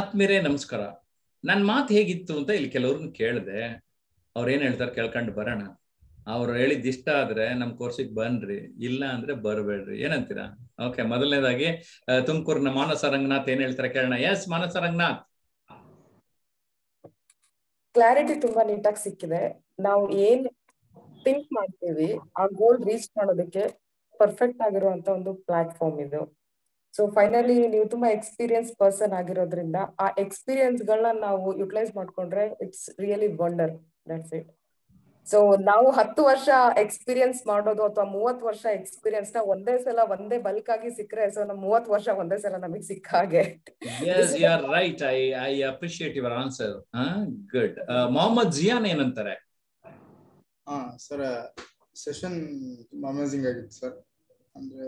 ಆತ್ಮೀರೇ ನಮಸ್ಕಾರ ನನ್ನ ಮಾತು ಹೇಗಿತ್ತು ಅಂತ ಇಲ್ಲಿ ಕೆಲವ್ರನ್ನ ಕೇಳಿದೆ ಅವ್ರು ಏನ್ ಹೇಳ್ತಾರೆ ಕೇಳ್ಕೊಂಡು ಬರೋಣ ಅವ್ರು ಹೇಳಿದ್ ಇಷ್ಟ ಆದ್ರೆ ನಮ್ ಕೋರ್ಸಿಗೆ ಬನ್ರಿ ಇಲ್ಲ ಅಂದ್ರೆ ಬರಬೇಡ್ರಿ ಏನಂತೀರಾ ಓಕೆ ಮೊದಲನೇದಾಗಿ ತುಮಕೂರಿನ ಮಾನಸ ರಂಗನಾಥ್ ಏನ್ ಹೇಳ್ತಾರೆ ಕೇಳೋಣ ಎಸ್ ಮಾನಸ ರಂಗನಾಥ್ ಕ್ಲಾರಿಟಿ ತುಂಬಾ ನೀಟಾಗಿ ಸಿಕ್ಕಿದೆ ನಾವು ಏನ್ ಥಿಂಕ್ ಮಾಡ್ತೀವಿ ಆ ಗೋಲ್ ರೀಚ್ ಮಾಡೋದಕ್ಕೆ ಪರ್ಫೆಕ್ಟ್ ಆಗಿರುವಂತ ಒಂದು ಪ್ಲಾಟ್ಫಾರ್ಮ್ ಇದು ಸೊ ಫೈನಲಿ ನೀವು ತುಂಬಾ ಎಕ್ಸ್ಪೀರಿಯನ್ಸ್ ಪರ್ಸನ್ ಆಗಿರೋದ್ರಿಂದ ಆ ಎಕ್ಸ್ಪೀರಿಯನ್ಸ್ ಗಳನ್ನ ನಾವು ಯುಟಿಲೈಸ್ ಮಾಡ್ಕೊಂಡ್ರೆ it's really wonder that's it so ನಾವು ಹತ್ತು ವರ್ಷ ಎಕ್ಸ್ಪೀರಿಯನ್ಸ್ ಮಾಡೋದು ಅಥವಾ ಮೂವತ್ ವರ್ಷ ಎಕ್ಸ್ಪೀರಿಯನ್ಸ್ ನ ಒಂದೇ ಸಲ ಒಂದೇ ಬಲ್ಕ್ ಆಗಿ ಸಿಕ್ಕರೆ ಸೊ ನಮ್ ಮೂವತ್ ವರ್ಷ ಒಂದೇ ಸಲ ನಮಗೆ ಸಿಕ್ಕ ಹಾಗೆ yes you are right I I appreciate your answer good Mohammed Ziyan ಏನಂತಾರೆ ಹಾ ಸರ್ ಸೆಷನ್ ತುಂಬಾ ಅಮೇಸಿಂಗ್ ಆಗಿತ್ತು ಸರ್ ಅಂದ್ರೆ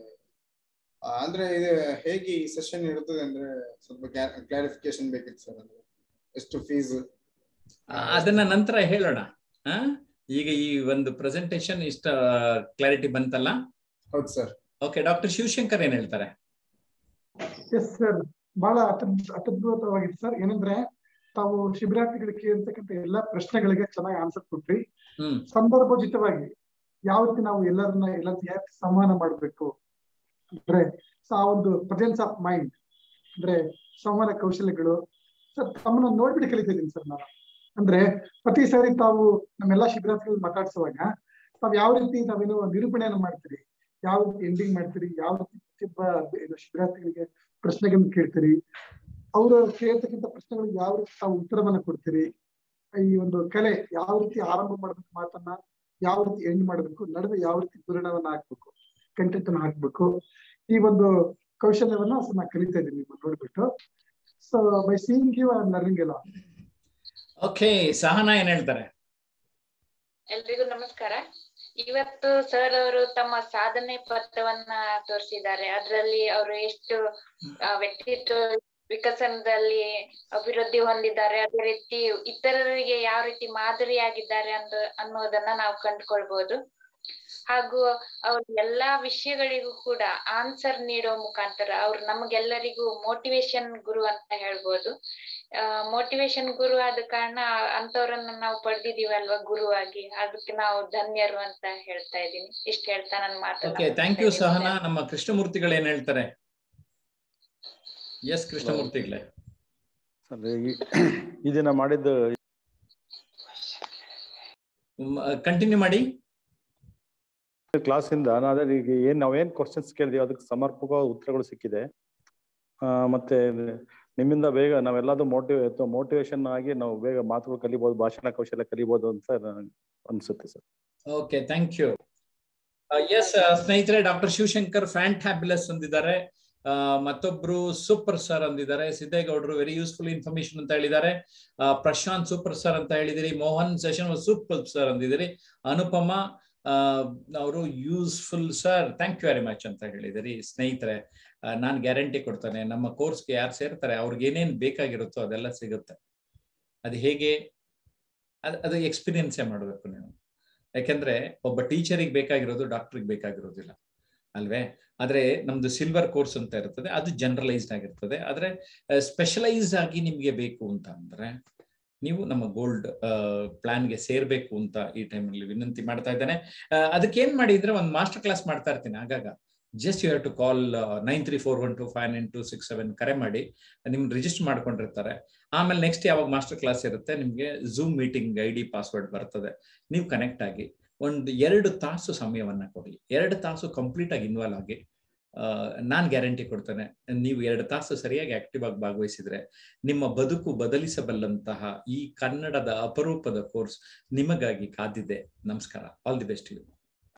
ಆ, ಅಂದ್ರೆ ಇದು ಹೇಗೆ ಈ ಸೆಷನ್ ಇರ್ತದೆ ಅಂದ್ರೆ ಸ್ವಲ್ಪ ಕ್ಲಾರಿಫಿಕೇಶನ್ ಬೇಕಿತ್ತು ಸರ್ ಅಂದ್ರೆ ಎಷ್ಟು ಫೀಸ್ ಅದನ್ನ ನಂತರ ಹೇಳೋಣ ಆ? ಈಗ ಈ ಒಂದು ಪ್ರೆಸೆಂಟೇಶನ್ ಇಷ್ಟ ಕ್ಲಾರಿಟಿ ಬಂತಲ್ಲ ಹೌದು ಸರ್ ಓಕೆ ಡಾಕ್ಟರ್ ಶಿವಶಂಕರ್ ಏನ್ ಹೇಳ್ತಾರೆ ಎಸ್ ಸರ್ ಬಹಳ ಅತ್ಯದ್- ಅತ್ಯದ್ಭುತವಾಗಿತ್ತು ಸರ್ ಏನಂದ್ರೆ ತಾವು ಶಿಬಿರಾರ್ಥಿಗಳಿಗೆ ಕೇಳ್ತಕ್ಕಂಥ ಎಲ್ಲಾ ಪ್ರಶ್ನೆಗಳಿಗೆ ಚೆನ್ನಾಗಿ ಆನ್ಸರ್ ಕೊಟ್ರಿ ಹ್ಮ್ ಸಂದರ್ಭೋಚಿತವಾಗಿ ಯಾವ ರೀತಿ ನಾವು ಎಲ್ಲರನ್ನ ಎಲ್ಲ ಯಾವ ರೀತಿ ಸಂವಹನ ಮಾಡ್ಬೇಕು ಅಂದ್ರೆ ಸೊ ಆ ಒಂದು ಪ್ರೆಸೆನ್ಸ್ ಆಫ್ ಮೈಂಡ್ ಅಂದ್ರೆ ಸಂವಹನ ಕೌಶಲ್ಯಗಳು ಸರ್ ತಮ್ಮನ್ನ ನೋಡ್ಬಿಟ್ಟು ಕಲಿತಿದ್ದೀನಿ ಸರ್ ನಾನು ಅಂದ್ರೆ ಪ್ರತಿ ಸಾರಿ ತಾವು ನಮ್ಮೆಲ್ಲಾ ಶಿಬಿರಾರ್ಥಿಗಳು ಮಾತಾಡ್ಸುವಾಗ ತಾವ್ ಯಾವ ರೀತಿ ನಾವೇನು ನಿರೂಪಣೆಯನ್ನು ಮಾಡ್ತೀರಿ ಯಾವ ರೀತಿ ಎಂಡಿಂಗ್ ಮಾಡ್ತೀರಿ ಯಾವ ರೀತಿ ಪ್ರತಿಯೊಬ್ಬ ಇದು ಶಿಬಿರಾರ್ಥಿಗಳಿಗೆ ಪ್ರಶ್ನೆಗಳನ್ನ ಕೇಳ್ತೀರಿ ಅವರು ಕೇಳ್ತಕ್ಕಂಥ ಪ್ರಶ್ನೆಗಳಿಗೆ ಯಾವ ರೀತಿ ತಾವು ಉತ್ತರವನ್ನ ಕೊಡ್ತೀರಿ ಈ ಒಂದು ಕಲೆ ಯಾವ ರೀತಿ ಆರಂಭ ಮಾಡ್ಬೇಕು ಮಾತನ್ನ ಯಾವ ರೀತಿ ಎಂಡ್ ಮಾಡ್ಬೇಕು ನಡುವೆ ಯಾವ ರೀತಿ ಗುರಣವನ್ನ ಹಾಕ್ಬೇಕು ಕಂಟೆಂಟ್ ಅನ್ನ ಹಾಕ್ಬೇಕು ಈ ಒಂದು ಕೌಶಲ್ಯವನ್ನ ಸೊ ನಾ ಕಲಿತಾ ಇದ್ದೀನಿ ನಿಮ್ಮನ್ನ ನೋಡ್ಬಿಟ್ಟು so by seeing you are learning ಎಲ್ಲ ಓಕೆ ಸಹನಾ ಏನ್ ಹೇಳ್ತಾರೆ ಎಲ್ರಿಗೂ ನಮಸ್ಕಾರ ಇವತ್ತು ಸರ್ ಅವರು ತಮ್ಮ ಸಾಧನೆ ಪತ್ರವನ್ನ ತೋರಿಸಿದ್ದಾರೆ ಅದರಲ್ಲಿ ಅವರು ಎಷ್ಟು ಆ, ವ್ಯಕ್ತಿತ್ವ ವಿಕಸನದಲ್ಲಿ ಅಭಿವೃದ್ಧಿ ಹೊಂದಿದ್ದಾರೆ ಅದೇ ರೀತಿ ಇತರರಿಗೆ ಯಾವ ರೀತಿ ಮಾದರಿಯಾಗಿದ್ದಾರೆ ಅಂತ ಅನ್ನೋದನ್ನ ನಾವು ಕಂಡುಕೊಳ್ಬಹುದು ಹಾಗೂ ಅವ್ರ ಎಲ್ಲಾ ವಿಷಯಗಳಿಗೂ ಕೂಡ ಆನ್ಸರ್ ನೀಡೋ ಮುಖಾಂತರ ಅವ್ರು ನಮಗೆಲ್ಲರಿಗೂ ಮೋಟಿವೇಶನ್ ಗುರು ಅಂತ ಹೇಳ್ಬೋದು ಮೋಟಿವೇಶನ್ ಗುರು ಆದ ಕಾರಣ ಅಂತವ್ರನ್ನ ನಾವು ಪಡೆದಿದೀವಲ್ವಾ ಗುರುವಾಗಿ ಅದಕ್ಕೆ ನಾವು ಧನ್ಯರು ಅಂತ ಹೇಳ್ತಾ ಇದ್ದೀನಿ ಇಷ್ಟ ಹೇಳ್ತಾ ನನ್ನ ಮಾತನ್ನ ಓಕೆ ಥ್ಯಾಂಕ್ ಯು ಸಹನಾ ನಮ್ಮ ಕೃಷ್ಣಮೂರ್ತಿಗಳು ಏನ್ ಹೇಳ್ತಾರೆ ಎಸ್ ಕೃಷ್ಣಮೂರ್ತಿಗಳೇ ಅಂದ್ರೆ ಈ- ಈ ದಿನ ಮಾಡಿದ್ದು ಕಂಟಿನ್ಯೂ ಮಾಡಿ ಕ್ಲಾಸಿಂದ ಅದೇ ಈಗ ಏನ್ ನಾವೇನ್ ಕ್ವಶನ್ಸ್ ಕೇಳಿದೀವಿ ಅದಕ್ಕೆ ಸಮರ್ಪಕ ಉತ್ತರಗಳು ಸಿಕ್ಕಿದೆ ಆ, ಮತ್ತೆ ನಿಮ್ಮಿಂದ ಬೇಗ ನಾವೆಲ್ಲದೂ ಮೋಟಿವ್ ಮೋಟಿವೇಶನ್ ಆಗಿ ನಾವು ಬೇಗ ಮಾತುಗಳು ಕಲಿಬಹುದು ಭಾಷಣ ಕೌಶಲ್ಯ ಕಲಿಬಹುದು ಅಂತ ನನಗ್ ಅನ್ಸುತ್ತೆ sir okay thank you yes ಸ್ನೇಹಿತರೆ ಡಾಕ್ಟರ್ ಶಿವಶಂಕರ್ ಫ್ಯಾಂಟ್ಯಾಬ್ಯುಲಸ್ ಅಂದಿದ್ದಾರೆ ಆ, ಮತ್ತೊಬ್ರು ಸೂಪರ್ ಸರ್ ಅಂದಿದ್ದಾರೆ ಸಿದ್ದೇಗೌಡರು ವೆರಿ ಯೂಸ್ಫುಲ್ ಇನ್ಫಾರ್ಮೇಶನ್ ಅಂತ ಹೇಳಿದ್ದಾರೆ ಆ, ಪ್ರಶಾಂತ್ ಸೂಪರ್ ಸರ್ ಅಂತ ಹೇಳಿದಿರಿ ಮೋಹನ್ ಸೆಷನ್ ಸೂಪರ್ ಸರ್ ಅಂದಿದ್ದೀರಿ ಅನುಪಮ ಅವರು useful sir thank you very much ಅಂತ ಹೇಳಿದಿರಿ ಸ್ನೇಹಿತರೆ ನಾನು ಗ್ಯಾರಂಟಿ ಕೊಡ್ತಾನೆ ನಮ್ಮ ಕೋರ್ಸ್ಗೆ ಯಾರು ಸೇರ್ತಾರೆ ಅವ್ರಿಗೆ ಏನೇನ್ ಬೇಕಾಗಿರುತ್ತೋ ಅದೆಲ್ಲ ಸಿಗುತ್ತೆ ಅದು ಹೇಗೆ ಅದು ಅದು ಎಕ್ಸ್ಪೀರಿಯನ್ಸೇ ಮಾಡಬೇಕು ನೀವು ಯಾಕೆಂದ್ರೆ ಒಬ್ಬ ಟೀಚರಿಗೆ ಬೇಕಾಗಿರೋದು ಡಾಕ್ಟರ್ಗೆ ಬೇಕಾಗಿರೋದಿಲ್ಲ ಅಲ್ವೇ ಆದ್ರೆ ನಮ್ದು ಸಿಲ್ವರ್ ಕೋರ್ಸ್ ಅಂತ ಇರ್ತದೆ ಅದು ಜನರಲೈಸ್ಡ್ ಆಗಿರ್ತದೆ ಆದ್ರೆ ಸ್ಪೆಷಲೈಸ್ಡ್ ಆಗಿ ನಿಮ್ಗೆ ಬೇಕು ಅಂತ ಅಂದ್ರೆ ನೀವು ನಮ್ಮ ಗೋಲ್ಡ್ ಪ್ಲಾನ್ಗೆ ಸೇರ್ಬೇಕು ಅಂತ ಈ ಟೈಮಲ್ಲಿ ವಿನಂತಿ ಮಾಡ್ತಾ ಇದ್ದೇನೆ ಅದಕ್ಕೆ ಏನ್ ಮಾಡಿದ್ರೆ ಒಂದು ಮಾಸ್ಟರ್ ಕ್ಲಾಸ್ ಮಾಡ್ತಾ ಇರ್ತೀನಿ ಆಗಾಗ just you have to call nine three four one two five nine two six seven ಕರೆ ಮಾಡಿ ನಿಮ್ಗೆ ರಿಜಿಸ್ಟರ್ ಮಾಡ್ಕೊಂಡಿರ್ತಾರೆ ಆಮೇಲೆ ನೆಕ್ಸ್ಟ್ ಯಾವಾಗ ಮಾಸ್ಟರ್ ಕ್ಲಾಸ್ ಇರುತ್ತೆ ನಿಮ್ಗೆ ಝೂಮ್ ಮೀಟಿಂಗ್ ಐ ಡಿ ಪಾಸ್ವರ್ಡ್ ಬರ್ತದೆ ನೀವು ಕನೆಕ್ಟ್ ಆಗಿ ಒಂದು ಎರಡು ತಾಸು ಸಮಯವನ್ನ ಕೊಡಿ ಎರಡು ತಾಸು ಕಂಪ್ಲೀಟ್ ಆಗಿ ಇನ್ವಾಲ್ವ್ ಆಗಿ ನಾನು ಗ್ಯಾರಂಟಿ ಕೊಡ್ತೇನೆ ನೀವು ಎರಡು ತಾಸು ಸರಿಯಾಗಿ ಆಕ್ಟಿವ್ ಆಗಿ ಭಾಗವಹಿಸಿದ್ರೆ ನಿಮ್ಮ ಬದುಕು ಬದಲಿಸಬಲ್ಲಂತಹ ಈ ಕನ್ನಡದ ಅಪರೂಪದ ಕೋರ್ಸ್ ನಿಮಗಾಗಿ ಕಾದಿದೆ ನಮಸ್ಕಾರ ಆಲ್ ದಿ ಬೆಸ್ಟ್ ಯು